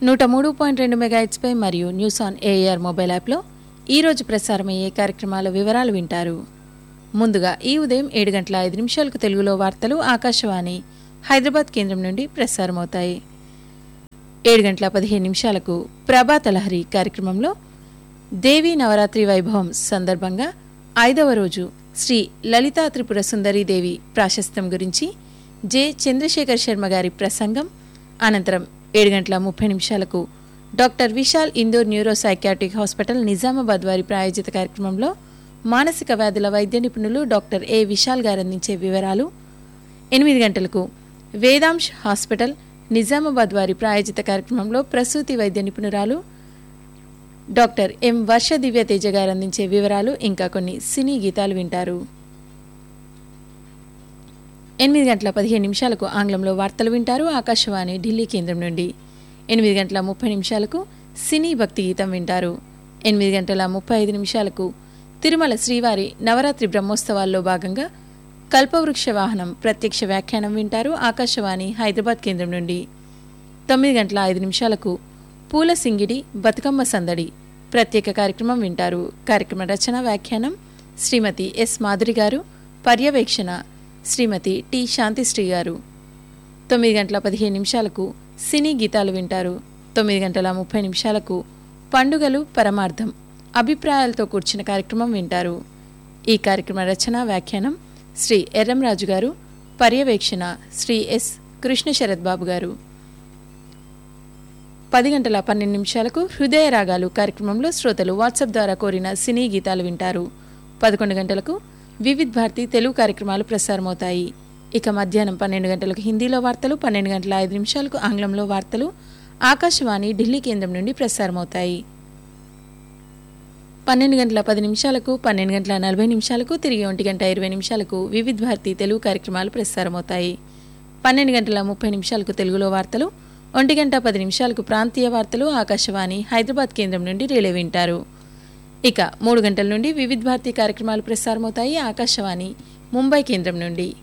నూట మూడు పాయింట్ రెండు మెగాహెట్స్పై మరియు న్యూస్ ఆన్ ఏఆర్ మొబైల్ యాప్లో ఈరోజు ప్రసారమయ్యే కార్యక్రమాల వివరాలు వింటారు ముందుగా ఈ ఉదయం ఏడు గంటల ఐదు నిమిషాలకు తెలుగులో వార్తలు ఆకాశవాణి హైదరాబాద్ కేంద్రం నుండి ప్రసారమవుతాయి ఏడు గంటల పదిహేను నిమిషాలకు ప్రభాత లహరి కార్యక్రమంలో దేవీ నవరాత్రి వైభవం సందర్భంగా ఐదవ రోజు శ్రీ లలితా త్రిపుర సుందరీదేవి ప్రాశస్త్యం గురించి జె చంద్రశేఖర్ శర్మ గారి ప్రసంగం అనంతరం ఏడు గంటల ముప్పై నిమిషాలకు doctor Vishal Indore neuro psychiatric hospital Nizamabad వారి ప్రాయోజిత కార్యక్రమంలో మానసిక వ్యాధుల వైద్య నిపుణులు డాక్టర్ ఏ విశాల్ గారు అందించే వివరాలు ఎనిమిది గంటలకు వేదాంశ్ హాస్పిటల్ నిజామాబాద్ వారి ప్రాయోజిత కార్యక్రమంలో ప్రసూతి వైద్య నిపుణురాలు డాక్టర్ ఎం వర్ష దివ్యతేజ గారు అందించే వివరాలు ఇంకా కొన్ని సినీ గీతాలు వింటారు ఎనిమిది గంటల పదిహేను నిమిషాలకు ఆంగ్లంలో వార్తలు వింటారు ఆకాశవాణి ఢిల్లీ కేంద్రం నుండి ఎనిమిది గంటల ముప్పై నిమిషాలకు సినీ భక్తి గీతం వింటారు ఎనిమిది గంటల ముప్పై ఐదు నిమిషాలకు తిరుమల శ్రీవారి నవరాత్రి బ్రహ్మోత్సవాల్లో భాగంగా కల్పవృక్ష వాహనం ప్రత్యక్ష వ్యాఖ్యానం వింటారు ఆకాశవాణి హైదరాబాద్ కేంద్రం నుండి తొమ్మిది గంటల ఐదు నిమిషాలకు పూల సింగిడి బతుకమ్మ సందడి ప్రత్యేక కార్యక్రమం వింటారు కార్యక్రమ రచన వ్యాఖ్యానం శ్రీమతి ఎస్ మాధురి గారు పర్యవేక్షణ శ్రీమతి టి శాంతిశ్రీ గారు తొమ్మిది గంటల పదిహేను నిమిషాలకు సినీ గీతాలు వింటారు తొమ్మిది గంటల ముప్పై నిమిషాలకు పండుగలు పరమార్థం అభిప్రాయాలతో కూర్చిన కార్యక్రమం వింటారు ఈ కార్యక్రమ రచన వ్యాఖ్యానం శ్రీ ఎర్రంరాజు గారు పర్యవేక్షణ శ్రీ ఎస్ కృష్ణ శరత్ బాబు గారు పది గంటల పన్నెండు నిమిషాలకు హృదయ రాగాలు కార్యక్రమంలో శ్రోతలు వాట్సాప్ ద్వారా కోరిన సినీ గీతాలు వింటారు పదకొండు గంటలకు వివిధ్ భారతి తెలుగు కార్యక్రమాలు ప్రసారమవుతాయి ఇక మధ్యాహ్నం పన్నెండు గంటలకు హిందీలో వార్తలు పన్నెండు గంటల ఐదు నిమిషాలకు ఆంగ్లంలో వార్తలు ఆకాశవాణి ఢిల్లీ కేంద్రం నుండి ప్రసారమవుతాయి పన్నెండు గంటల పది నిమిషాలకు పన్నెండు గంటల నలభై నిమిషాలకు తిరిగి ఒంటి గంట ఇరవై నిమిషాలకు వివిధ్ భారతి తెలుగు కార్యక్రమాలు ప్రసారమవుతాయి పన్నెండు గంటల ముప్పై నిమిషాలకు తెలుగులో వార్తలు ఒంటి గంట పది నిమిషాలకు ప్రాంతీయ వార్తలు ఆకాశవాణి హైదరాబాద్ కేంద్రం నుండి రిలే వింటారు ఇక మూడు గంటల నుండి వివిధ్ భారతి కార్యక్రమాలు ప్రసారమవుతాయి ఆకాశవాణి ముంబై కేంద్రం నుండి